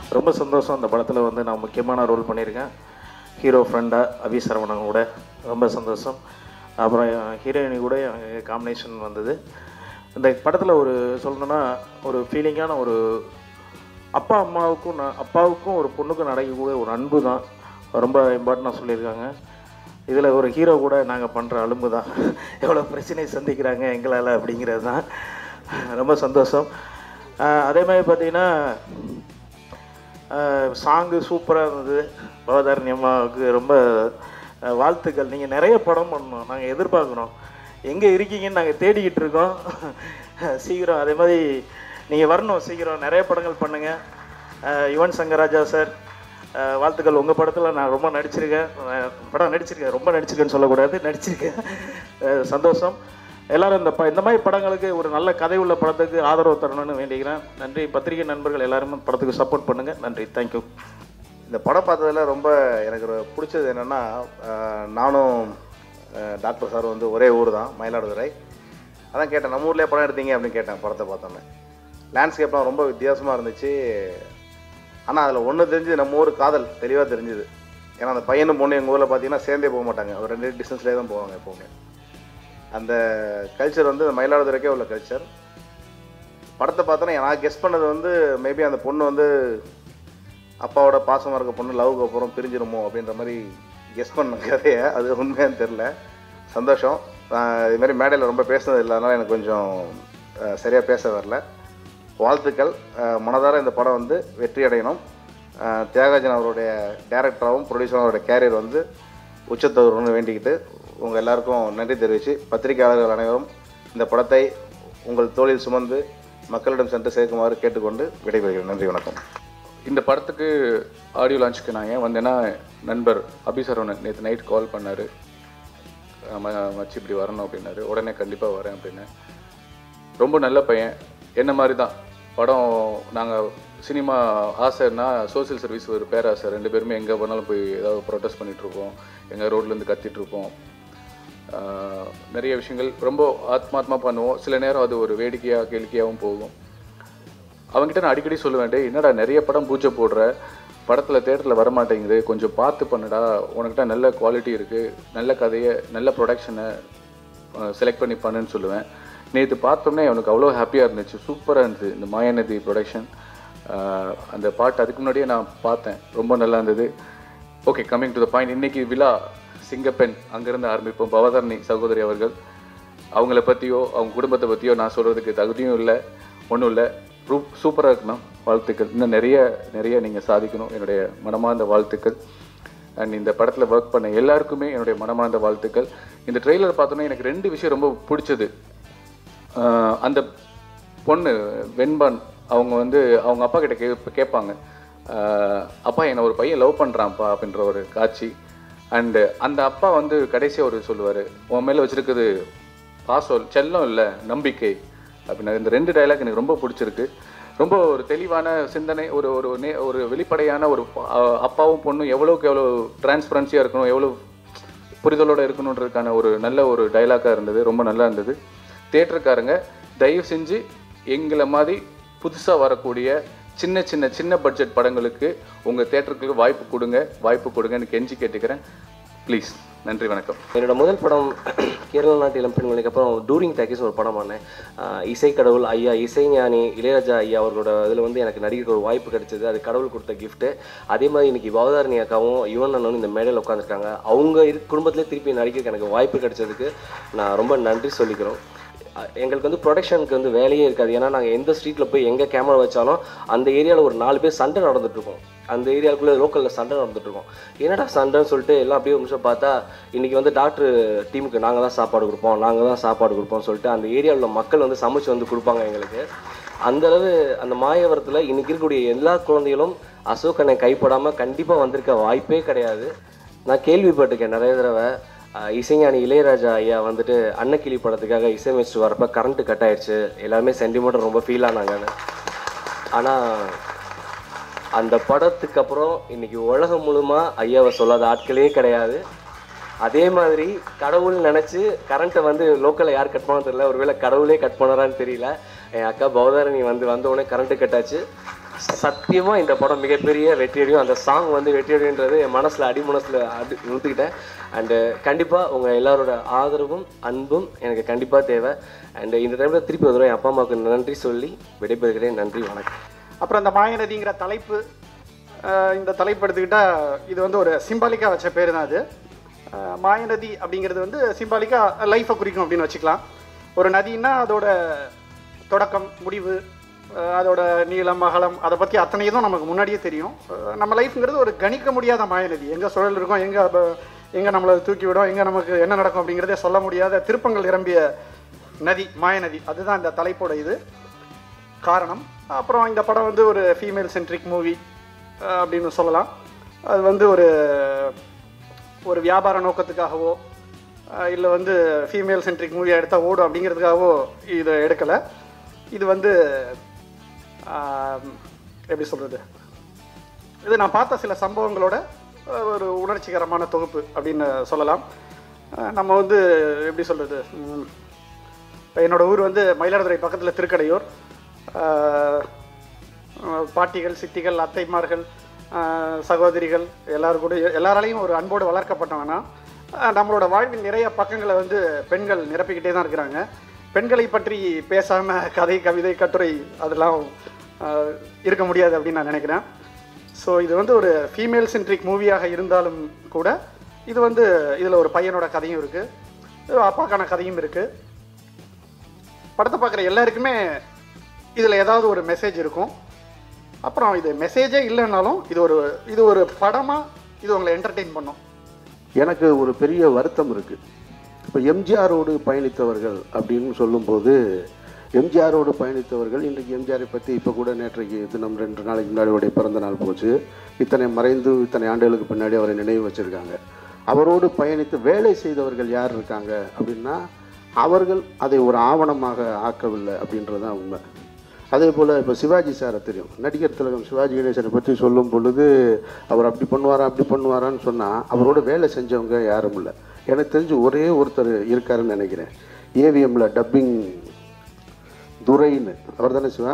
ரொம்ப சந்தோஷம் அந்த படத்தில் வந்து நான் முக்கியமான ரோல் பண்ணியிருக்கேன் ஹீரோ ஃப்ரெண்டாக அபி சரவணன் கூட ரொம்ப சந்தோஷம் அப்புறம் ஹீரோயினி கூட காம்பினேஷன் வந்தது இந்த படத்தில் ஒரு சொல்லணுன்னா ஒரு ஃபீலிங்கான ஒரு அப்பா அம்மாவுக்கும் ந- அப்பாவுக்கும் ஒரு பொண்ணுக்கும் நடக்கக்கூடிய ஒரு அன்பு தான் ரொம்ப இம்பார்ட்டண்டாக சொல்லியிருக்காங்க இதில் ஒரு ஹீரோ கூட நாங்கள் பண்ணுற அலும்பு தான் எவ்வளோ பிரச்சனை சந்திக்கிறாங்க எங்களால் அப்படிங்கிறது தான் ரொம்ப சந்தோஷம் ஆஹ் அதே மாதிரி பார்த்தீங்கன்னா சாங்கு சூப்பராக இருந்தது பவதாரணி அம்மாவுக்கு ரொம்ப ஆஹ் வாழ்த்துக்கள் நீங்கள் நிறைய படம் பண்ணணும் நாங்கள் எதிர்பார்க்குறோம் எங்கே இருக்கீங்கன்னு நாங்கள் தேடிக்கிட்டு இருக்கோம் சீக்கிரம் அதே மாதிரி நீங்கள் வரணும் சீக்கிரம் நிறைய படங்கள் பண்ணுங்கள் யுவன் சங்கர் ராஜா சார் ஆஹ் வாழ்த்துக்கள் உங்கள் படத்தில் நான் ரொம்ப நடிச்சிருக்கேன் ஆஹ் படம் நடிச்சிருக்கேன் ரொம்ப நடிச்சிருக்கேன்னு சொல்லக்கூடாது நடிச்சிருக்கேன் ஆஹ் சந்தோஷம் எல்லாரும் இந்த ப இந்த மாதிரி படங்களுக்கு ஒரு நல்ல கதை உள்ள படத்துக்கு ஆதரவு தரணும்னு வேண்டிக்கிறேன் நன்றி பத்திரிகை நண்பர்கள் எல்லாருமே படத்துக்கு சப்போர்ட் பண்ணுங்கள் நன்றி தேங்க்யூ இந்த படம் பார்த்ததுல ரொம்ப எனக்கு ஒரு பிடிச்சது என்னென்னா நானும் அஹ், டாக்டர் சார் வந்து ஒரே ஊர் தான் மயிலாடுதுறை அதான் கேட்டேன் நம்ம ஊர்லேயே படம் எடுத்தீங்க அப்படின்னு கேட்டேன் படத்தை பார்த்தோன்னே லேண்ட்ஸ்கேப்லாம் ரொம்ப வித்தியாசமாக இருந்துச்சு ஆனால் அதில் ஒன்று தெரிஞ்சது நம்ம ஊர் காதல் தெளிவாக தெரிஞ்சுது ஏன்னா அந்த பையனும் பொண்ணு எங்கள் ஊரில் பார்த்தீங்கன்னா சேர்ந்தே போக மாட்டாங்க ஒரு ரெண்டு டிஸ்டன்ஸ்லேயே தான் போவாங்க எப்போவுமே அந்த கல்ச்சர் வந்து மயிலாடுதுறைக்கே உள்ள கல்ச்சர் படத்தை பார்த்தோன்னா நான் கெஸ் பண்ணது வந்து மேபி அந்த பொண்ணு வந்து அப்பாவோட பாசமாக இருக்க பொண்ணு லவ்க்கு அப்புறம் பிரிஞ்சிருமோ அப்படின்ற மாதிரி கெஸ் பண்ண கதையை அது உண்மையான்னு தெரில சந்தோஷம் நான் இது மாதிரி மேடையில் ரொம்ப பேசுனது இல்லை அதனால் எனக்கு கொஞ்சம் சரியாக பேச வரல வாழ்த்துக்கள் அஹ், மனதார இந்த படம் வந்து வெற்றி அடையணும் அஹ், தியாகராஜன் அவருடைய டேரக்டராகவும் ப்ரொடியூசரும் அவருடைய கேரியர் வந்து உச்சத்தவர்னு வேண்டிக்கிட்டு உங்கள் எல்லாருக்கும் நன்றி தெரிவித்து பத்திரிகையாளர்கள் அனைவரும் இந்த படத்தை உங்கள் தோளில் சுமந்து மக்களிடம் சென்று சேர்க்குமாறு கேட்டுக்கொண்டு விடைபெறுகிறேன் நன்றி வணக்கம் இந்த படத்துக்கு ஆடியோ லான்ச்சுக்கு நான் ஏன் வந்தேன்னா நண்பர் அபிசரவணன் நேற்று நைட் கால் பண்ணார் மச்சி இப்படி வரணும் அப்படின்னாரு உடனே கண்டிப்பாக வரேன் அப்படின்னு ரொம்ப நல்ல பையன் என்ன மாதிரி தான் படம் நாங்கள் சினிமா ஆசைன்னா சோஷியல் சர்வீஸ் ஒரு பேராசை ரெண்டு பேருமே எங்கே போனாலும் போய் ஏதாவது ப்ரொட்டஸ்ட் பண்ணிகிட்ருப்போம் எங்கள் ரோட்லேருந்து கத்திட்ருப்போம் ஆஹ் நிறைய விஷயங்கள் ரொம்ப ஆத்மாத்மா பண்ணுவோம் சில நேரம் அது ஒரு வேடிக்கையாக கேளிக்கையாகவும் போகும் அவங்ககிட்ட நான் அடிக்கடி சொல்லுவேன் டேய் என்னடா நிறைய படம் பூஜை போடுற படத்தில் தேட்டரில் வரமாட்டேங்குது கொஞ்சம் பார்த்து பண்ணுடா உனக்கிட்ட நல்ல குவாலிட்டி இருக்குது நல்ல கதையை நல்ல ப்ரொடக்ஷனை செலக்ட் பண்ணி பண்ணுன்னு சொல்லுவேன் நேற்று பார்த்தோன்னே அவனுக்கு அவ்வளோ ஹாப்பியாக இருந்துச்சு சூப்பராக இருந்துச்சு இந்த மாயாநதி ப்ரொடக்ஷன் அந்த பாட்டு அதுக்கு முன்னாடியே நான் பார்த்தேன் ரொம்ப நல்லா இருந்தது okay coming to the point இன்னைக்கு விழா சிங்கப்பெண் அங்கேருந்து ஆரம்பிப்போம் பவதரணி சகோதரி அவர்கள் அவங்கள பற்றியோ அவங்க குடும்பத்தை பற்றியோ நான் சொல்கிறதுக்கு தகுதியும் இல்லை ஒன்றும் இல்லை ரூப் சூப்பராக இருக்கு மேம் வாழ்த்துக்கள் இன்னும் நிறைய நிறைய நீங்கள் சாதிக்கணும் என்னுடைய மனமார்ந்த வாழ்த்துக்கள் அண்ட் இந்த படத்தில் ஒர்க் பண்ண எல்லாருக்குமே என்னுடைய மனமார்ந்த வாழ்த்துக்கள் இந்த ட்ரெய்லர் பார்த்தோன்னே எனக்கு ரெண்டு விஷயம் ரொம்ப பிடிச்சது ஆஹ் அந்த பொண்ணு வெண்பான் அவங்க வந்து அவங்க அப்பா கிட்ட கே கேட்பாங்க ஆஹ் அப்பா என்னை ஒரு பையன் லவ் பண்ணுறான்ப்பா அப்படின்ற ஒரு காட்சி அண்டு அந்த அப்பா வந்து கடைசியாக ஒரு சொல்லுவார் உன் மேலே வச்சிருக்குது பாசம் செல்லம் இல்லை நம்பிக்கை அப்படின்னு இந்த ரெண்டு டைலாக் எனக்கு ரொம்ப பிடிச்சிருக்கு ரொம்ப ஒரு தெளிவான சிந்தனை ஒரு ஒரு நே ஒரு வெளிப்படையான ஒரு ஆஹ் அப்பாவும் பொண்ணும் எவ்வளோக்கு எவ்வளோ டிரான்ஸ்பரன்சியாக இருக்கணும் எவ்வளோ புரிதலோட இருக்கணுன்றதுக்கான ஒரு நல்ல ஒரு டைலாக்காக இருந்தது ரொம்ப நல்லா இருந்தது தேட்டருக்காரங்க தயவு செஞ்சு எங்களை மாதிரி புதுசாக வரக்கூடிய சின்ன சின்ன சின்ன பட்ஜெட் படங்களுக்கு உங்கள் தேட்டருக்கு வாய்ப்பு கொடுங்க வாய்ப்பு கொடுங்கன்னு கெஞ்சி கேட்டுக்கிறேன் ப்ளீஸ் நன்றி வணக்கம் என்னோட முதல் படம் கேரள நாட்டு இளம் பெண்களுக்கு அப்புறம் டூரிங் டாக்கீஸ் ஒரு படம் பண்ணேன் ஆஹ் இசை கடவுள் ஐயா இசைஞானி இளையராஜா ஐயா அவர்களோட இதில் வந்து எனக்கு நடிக்க ஒரு வாய்ப்பு கிடைச்சது அது கடவுள் கொடுத்த gift அதே மாதிரி இன்னைக்கு பவதாரணி அக்காவும் யுவன் அண்ணனும் இந்த மேடையில் உட்காந்துருக்காங்க அவங்க இரு குடும்பத்திலே திருப்பி நடிக்க எனக்கு வாய்ப்பு கிடைச்சதுக்கு நான் ரொம்ப நன்றி சொல்லிக்கிறோம் அஹ் எங்களுக்கு வந்து ப்ரொடக்ஷனுக்கு வந்து வேலையே இருக்காது ஏன்னா நாங்கள் எந்த ஸ்ட்ரீட்டில் போய் எங்கே கேமரா வச்சாலும் அந்த ஏரியாவில் ஒரு நாலு பேர் சண்டை நடந்துட்டு இருக்கும் அந்த ஏரியாவுக்குள்ளே லோக்கலில் சண்டை நடந்துட்டு இருக்கும் என்னடா சண்டைன்னு சொல்லிட்டு எல்லாம் அப்படியே ஒரு நிமிஷம் பார்த்தா இன்னைக்கு வந்து டாக்டர் டீமுக்கு நாங்கள் தான் சாப்பாடு கொடுப்போம் நாங்கள் தான் சாப்பாடு கொடுப்போம் சொல்லிட்டு அந்த ஏரியாவில் உள்ள மக்கள் வந்து சமைச்சு வந்து கொடுப்பாங்க எங்களுக்கு அந்த அளவு அந்த மாயவரத்தில் இன்னைக்கு இருக்கக்கூடிய எல்லா குழந்தைகளும் அசோகனை கைப்படாமல் கண்டிப்பாக வந்திருக்க வாய்ப்பே கிடையாது நான் கேள்விப்பட்டிருக்கேன் நிறைய தடவை அஹ், இசைஞானி இளையராஜா ஐயா வந்துட்டு அன்னக்கிளி படத்துக்காக இசையமைச்சிட்டு வரப்ப கரண்ட் கட் ஆயிடுச்சு எல்லாருமே சென்டிமெண்ட் ரொம்ப ஃபீல் ஆனாங்கன்னு ஆனால் அந்த படத்துக்கு அப்புறம் இன்னைக்கு உலகம் முழுமா ஐயாவை சொல்லாத ஆட்களே கிடையாது அதே மாதிரி கடவுள் நினச்சி கரண்ட்டை வந்து லோக்கலில் யார் கட் பண்ண தெரியல ஒருவேளை கடவுளே கட் பண்ணறான்னு தெரியல என் அக்கா பௌதாரணி வந்து வந்த உடனே கரண்ட்டு கட்டாச்சு சத்தியமாக இந்த படம் மிகப்பெரிய வெற்றியடையும் அந்த சாங் வந்து வெற்றியடைன்றது என் மனசில் அடி மனசில் அடி நிறுத்திக்கிட்டேன் அண்டு கண்டிப்பாக உங்கள் எல்லாரோட ஆதரவும் அன்பும் எனக்கு கண்டிப்பாக தேவை அண்டு இந்த டைமில் திருப்பி ஒரு தடவை என் அப்பா அம்மாவுக்கு நன்றி சொல்லி விடைபெறுகிறேன் நன்றி வணக்கம் அப்புறம் இந்த மாயநதிங்கிற தலைப்பு அஹ், இந்த தலைப்பு எடுத்துக்கிட்டா இது வந்து ஒரு சிம்பாலிக்காக வச்ச பேர் தான் அது அஹ், மாயநதி அப்படிங்கிறது வந்து சிம்பாலிக்காக லைஃப்பை குறிக்கும் அப்படின்னு வச்சுக்கலாம் ஒரு நதின்னா அதோட தொடக்கம் முடிவு அஹ், அதோட நீளம் அகலம் அதை பற்றி அத்தனை இதுவும் நமக்கு முன்னாடியே தெரியும் அஹ், நம்ம லைஃப்ங்கிறது ஒரு கணிக்க முடியாத மாயநதி எங்கே சுழல் இருக்கும் எங்கே எங்கே நம்மளை தூக்கி விடும் எங்கே நமக்கு என்ன நடக்கும் அப்படிங்கிறதே சொல்ல முடியாத திருப்பங்கள் நிரம்பிய நதி மாயநதி அதுதான் இந்த தலைப்போட இது காரணம் அப்புறம் இந்த படம் வந்து ஒரு ஃபீமேல் சென்ட்ரிக் மூவி அப்படின்னு சொல்லலாம் அது வந்து ஒரு ஒரு வியாபார நோக்கத்துக்காகவோ இல்லை வந்து ஃபீமேல் சென்ட்ரிக் மூவியாக எடுத்தால் ஓடும் அப்படிங்கிறதுக்காகவோ இதை எடுக்கலை இது வந்து ஆஹ், எப்படி சொல்கிறது இது நான் பார்த்த சில சம்பவங்களோட அஹ், ஒரு உணர்ச்சிகரமான தொகுப்பு அப்படின்னு சொல்லலாம் அஹ், நம்ம வந்து எப்படி சொல்கிறது என்னோட ஊர் வந்து மயிலாடுதுறை பக்கத்தில் திருக்கடையூர் ஆஹ், ஆஹ், பாட்டிகள் சித்திகள் அத்தைமார்கள் ஆஹ், சகோதரிகள் எல்லாரும் கூட எல்லாராலையும் ஒரு அன்போடு வளர்க்கப்பட்டவனா ஆஹ், நம்மளோட வாழ்வின் நிறைய பக்கங்களை வந்து பெண்கள் நிரப்பிக்கிட்டே தான் இருக்கிறாங்க பெண்களை பற்றி பேசாமல் கதை கவிதை கட்டுரை அதெல்லாம் ஆஹ், இருக்க முடியாது அப்படின்னு நான் நினைக்கிறேன் ஸோ இது வந்து ஒரு ஃபீமேல் சென்ட்ரிக் மூவியாக இருந்தாலும் கூட இது வந்து இதில் ஒரு பையனோட கதையும் இருக்குது அப்பாக்கான கதையும் இருக்குது படத்தை பார்க்குற எல்லாருக்குமே இதில் ஏதாவது ஒரு மெசேஜ் இருக்கும் அப்புறம் இது மெசேஜே இல்லைன்னாலும் இது ஒரு இது ஒரு படமாக இது உங்களை என்டர்டெயின் பண்ணும் எனக்கு ஒரு பெரிய வருத்தம் இருக்குது இப்போ எம்ஜிஆரோடு பயணித்தவர்கள் அப்படின்னு சொல்லும்போது எம்ஜிஆரோடு பயணித்தவர்கள் இன்றைக்கு எம்ஜிஆரை பற்றி இப்போ கூட நேற்றைக்கு தினம் ரெண்டு நாளைக்கு முன்னாடி அவருடைய பிறந்த நாள் போச்சு இத்தனை மறைந்து இத்தனை ஆண்டுகளுக்கு பின்னாடி அவரை நினைவு வச்சுருக்காங்க அவரோடு பயணித்து வேலை செய்தவர்கள் யார் இருக்காங்க அப்படின்னா அவர்கள் அதை ஒரு ஆவணமாக ஆக்கவில்லை அப்படின்றது தான் உண்மை அதே போல் இப்போ சிவாஜி சாரை தெரியும் நடிகர் திலகம் சிவாஜி கணேசனை பற்றி சொல்லும் பொழுது அவர் அப்படி பண்ணுவாரா அப்படி பண்ணுவாரான்னு சொன்னால் அவரோட வேலை செஞ்சவங்க யாரும் இல்லை எனக்கு தெரிஞ்சு ஒரே ஒருத்தர் இருக்காருன்னு நினைக்கிறேன் ஏவிஎம்ல டப்பிங் துரைன்னு அவர் தானே சிவா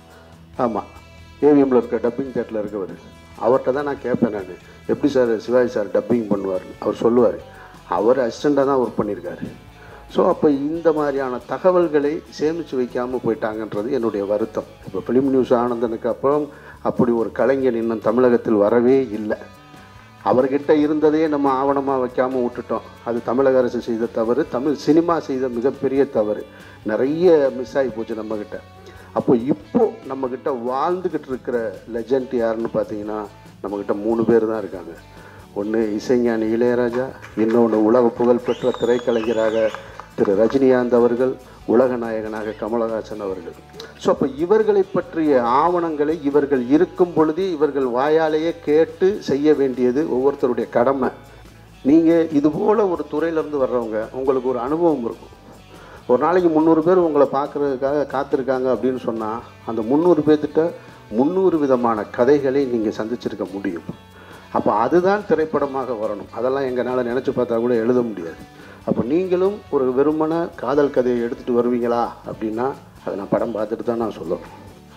ஆமாம் ஏவிஎம்ல இருக்க டப்பிங் தேட்டரில் இருக்கவர் அவர்கிட்ட தான் நான் கேட்பேன் நான் எப்படி சார் சிவாஜி சார் டப்பிங் பண்ணுவார் அவர் சொல்லுவார் அவர் அசிஸ்டண்ட்டாக தான் ஒர்க் பண்ணியிருக்காரு ஸோ அப்போ இந்த மாதிரியான தகவல்களை சேமித்து வைக்காமல் போயிட்டாங்கன்றது என்னுடைய வருத்தம் இப்போ ஃபிலிம் நியூஸ் ஆனந்தனுக்கு அப்புறம் அப்படி ஒரு கலைஞன் இன்னும் தமிழகத்தில் வரவே இல்லை அவர்கிட்ட இருந்ததே நம்ம ஆவணமாக வைக்காமல் விட்டுட்டோம் அது தமிழக அரசு செய்த தவறு தமிழ் சினிமா செய்த மிகப்பெரிய தவறு நிறைய மிஸ் ஆகி போச்சு நம்மக்கிட்ட அப்போ இப்போ நம்மக்கிட்ட வாழ்ந்துக்கிட்டு இருக்கிற லெஜண்ட் யாருன்னு பார்த்தீங்கன்னா நம்மக்கிட்ட மூணு பேர் தான் இருக்காங்க ஒன்று இசைஞானி இளையராஜா இன்னொன்று உலக புகழ்பெற்ற திரைக்கலைஞராக திரு ரஜினிகாந்த் அவர்கள் உலக நாயகனாக கமலஹாசன் அவர்கள் ஸோ அப்போ இவர்களை பற்றிய ஆவணங்களை இவர்கள் இருக்கும் பொழுதே இவர்கள் வாயாலேயே கேட்டு செய்ய வேண்டியது ஒவ்வொருத்தருடைய கடமை நீங்கள் இது போல் ஒரு துறையிலேருந்து வர்றவங்க உங்களுக்கு ஒரு அனுபவம் இருக்கும் ஒரு நாளைக்கு முந்நூறு பேர் உங்களை பார்க்குறதுக்காக காத்திருக்காங்க அப்படின்னு சொன்னால் அந்த முந்நூறு பேர்த்திட்ட முந்நூறு விதமான கதைகளை நீங்கள் சந்திச்சிருக்க முடியும் அப்போ அதுதான் திரைப்படமாக வரணும் அதெல்லாம் எங்களால் நினச்சி பார்த்தா கூட எழுத முடியாது அப்போ நீங்களும் ஒரு வெறுமன காதல் கதையை எடுத்துகிட்டு வருவீங்களா அப்படின்னா அதை நான் படம் பார்த்துட்டு தான் நான் சொல்லணும்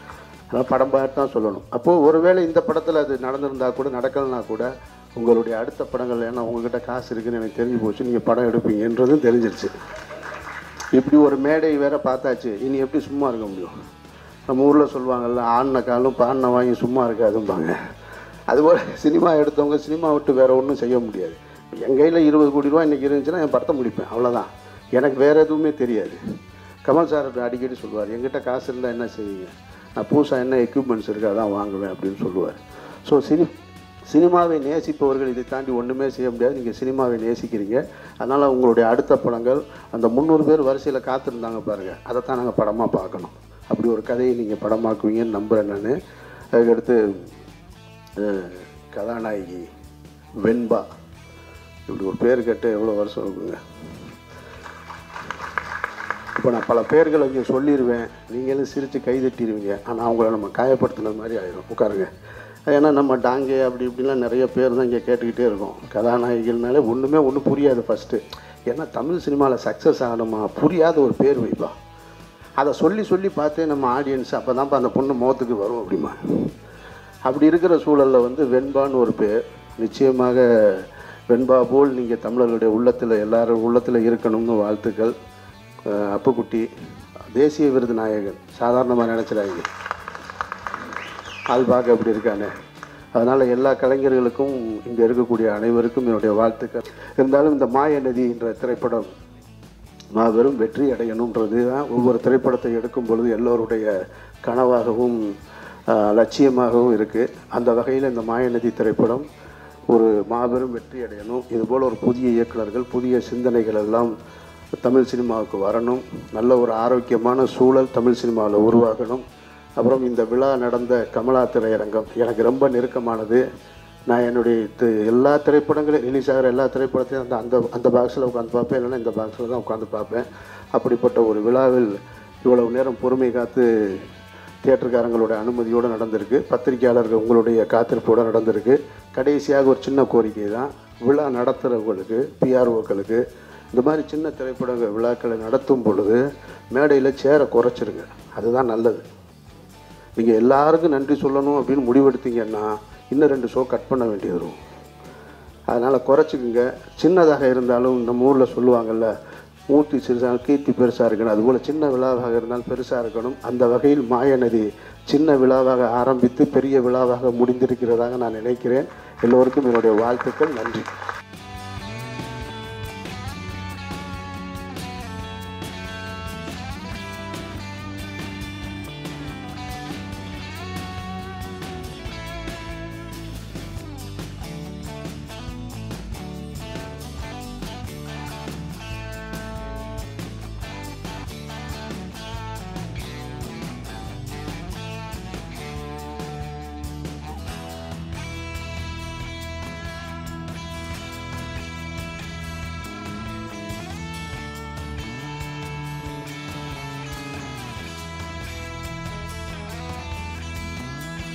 அதான் படம் பார்த்து தான் சொல்லணும் அப்போது ஒருவேளை இந்த படத்தில் அது நடந்திருந்தா கூட நடக்கலைன்னா கூட உங்களுடைய அடுத்த படங்கள் ஏன்னா உங்ககிட்ட காசு இருக்குன்னு எனக்கு தெரிஞ்சு போச்சு நீங்கள் படம் எடுப்பீங்கன்றதும் தெரிஞ்சிருச்சு இப்படி ஒரு மேடை வேற பார்த்தாச்சு இனி எப்படி சும்மா இருக்க முடியும் நம்ம ஊரில் சொல்லுவாங்கல்ல ஆடின காலும் பாடின வாங்கி சும்மா இருக்காதும்பாங்க அதுபோல் சினிமா எடுத்தவங்க சினிமா விட்டு வேற ஒன்றும் செய்ய முடியாது என் கையில் இருபது கோடி ரூபா இன்றைக்கி இருந்துச்சுன்னா என் படத்தை முடிப்பேன் அவ்வளோதான் எனக்கு வேறு எதுவுமே தெரியாது கமல் சார் அடிக்கடி சொல்லுவார் என்கிட்ட காசு இருந்தால் என்ன செய்வீங்க நான் புதுசாக என்ன எக்யூப்மெண்ட்ஸ் இருக்குது அதான் வாங்குவேன் அப்படின்னு சொல்லுவார் ஸோ சினி சினிமாவை நேசிப்பவர்கள் இதை தாண்டி ஒன்றுமே செய்ய முடியாது நீங்கள் சினிமாவை நேசிக்கிறீங்க அதனால் உங்களுடைய அடுத்த படங்கள் அந்த முந்நூறு பேர் வரிசையில் காத்திருந்தாங்க பாருங்கள் அதை தான் நாங்கள் படமாக பார்க்கணும் அப்படி ஒரு கதையை நீங்கள் படமாக்குவீங்கன்னு நம்புகிறேன் நான் அதுக்கடுத்து அஹ், கதாநாயகி வெண்பா இப்படி ஒரு பேர் கேட்டு எவ்வளோ வருஷம் இருக்குங்க இப்போ நான் பல பேர்களை இங்கே சொல்லிடுவேன் நீங்களும் சிரித்து கை தட்டிடுவீங்க ஆனால் அவங்கள நம்ம காயப்படுத்தின மாதிரி ஆயிரும் உட்காருங்க ஏன்னா நம்ம டாங்கே அப்படி இப்படிலாம் நிறைய பேர் தான் இங்கே கேட்டுக்கிட்டே இருக்கோம் கதாநாயகிகள்னாலே ஒன்றுமே ஒன்றும் புரியாது ஃபஸ்ட்டு ஏன்னா தமிழ் சினிமாவில் சக்ஸஸ் ஆகணுமா புரியாத ஒரு பேர் வைப்பா அதை சொல்லி சொல்லி பார்த்தே நம்ம ஆடியன்ஸ் அப்போ தான்ப்பா அந்த பொண்ணு முகத்துக்கு வரும் அப்படிமா அப்படி இருக்கிற சூழலில் வந்து வெண்பான்னு ஒரு பேர் நிச்சயமாக வெண்பா போல் நீங்கள் தமிழர்களுடைய உள்ளத்தில் எல்லாரும் உள்ளத்தில் இருக்கணும்னு வாழ்த்துக்கள் அஹ் அப்புக்குட்டி தேசிய விருது நாயகன் சாதாரணமாக நினச்சிடாதீங்க ஆள் பார்க்க அப்படி இருக்கானே அதனால் எல்லா கலைஞர்களுக்கும் இங்கே இருக்கக்கூடிய அனைவருக்கும் என்னுடைய வாழ்த்துக்கள் இருந்தாலும் இந்த மாய நதி என்ற திரைப்படம் மாபெரும் வெற்றி அடையணுன்றது தான் ஒவ்வொரு திரைப்படத்தை எடுக்கும் பொழுது எல்லோருடைய கனவாகவும் ஆஹ், லட்சியமாகவும் இருக்குது அந்த வகையில் இந்த மாயநதி திரைப்படம் ஒரு மாபெரும் வெற்றி அடையணும் இதுபோல் ஒரு புதிய இயக்குனர்கள் புதிய சிந்தனைகள் எல்லாம் தமிழ் சினிமாவுக்கு வரணும் நல்ல ஒரு ஆரோக்கியமான சூழல் தமிழ் சினிமாவில் உருவாகணும் அப்புறம் இந்த விழா நடந்த கமலா திரையரங்கம் எனக்கு ரொம்ப நெருக்கமானது நான் என்னுடைய தி- எல்லா திரைப்படங்களும் ரிலீஸ் ஆகிற எல்லா திரைப்படத்தையும் அந்த அந்த அந்த பாக்ஸில் உட்காந்து பார்ப்பேன் இல்லைன்னா இந்த பாக்ஸில் தான் உட்காந்து பார்ப்பேன் அப்படிப்பட்ட ஒரு விழாவில் இவ்வளவு நேரம் பொறுமை காத்து தியேட்டருக்காரங்களோட அனுமதியோடு நடந்திருக்கு பத்திரிகையாளர்கள் உங்களுடைய காத்திருப்போடு நடந்திருக்கு கடைசியாக ஒரு சின்ன கோரிக்கை தான் விழா நடத்துகிறவங்களுக்கு பிஆர்ஓக்களுக்கு இந்த மாதிரி சின்ன திரைப்பட விழாக்களை நடத்தும் பொழுது மேடையில் சேரை குறைச்சிருங்க அதுதான் நல்லது நீங்கள் எல்லாருக்கும் நன்றி சொல்லணும் அப்படின்னு முடிவெடுத்தீங்கன்னா இன்னும் ரெண்டு ஷோ கட் பண்ண வேண்டியது வரும் அதனால் குறைச்சிக்குங்க சின்னதாக இருந்தாலும் நம்ம ஊரில் சொல்லுவாங்கல்ல மூர்த்தி சிறுசாக கீர்த்தி பெருசாக இருக்கணும் அதுபோல் சின்ன விழாவாக இருந்தால் பெருசாக இருக்கணும் அந்த வகையில் மாயநதி சின்ன விழாவாக ஆரம்பித்து பெரிய விழாவாக முடிந்திருக்கிறதாக நான் நினைக்கிறேன் எல்லோருக்கும் என்னுடைய வாழ்த்துக்கள் நன்றி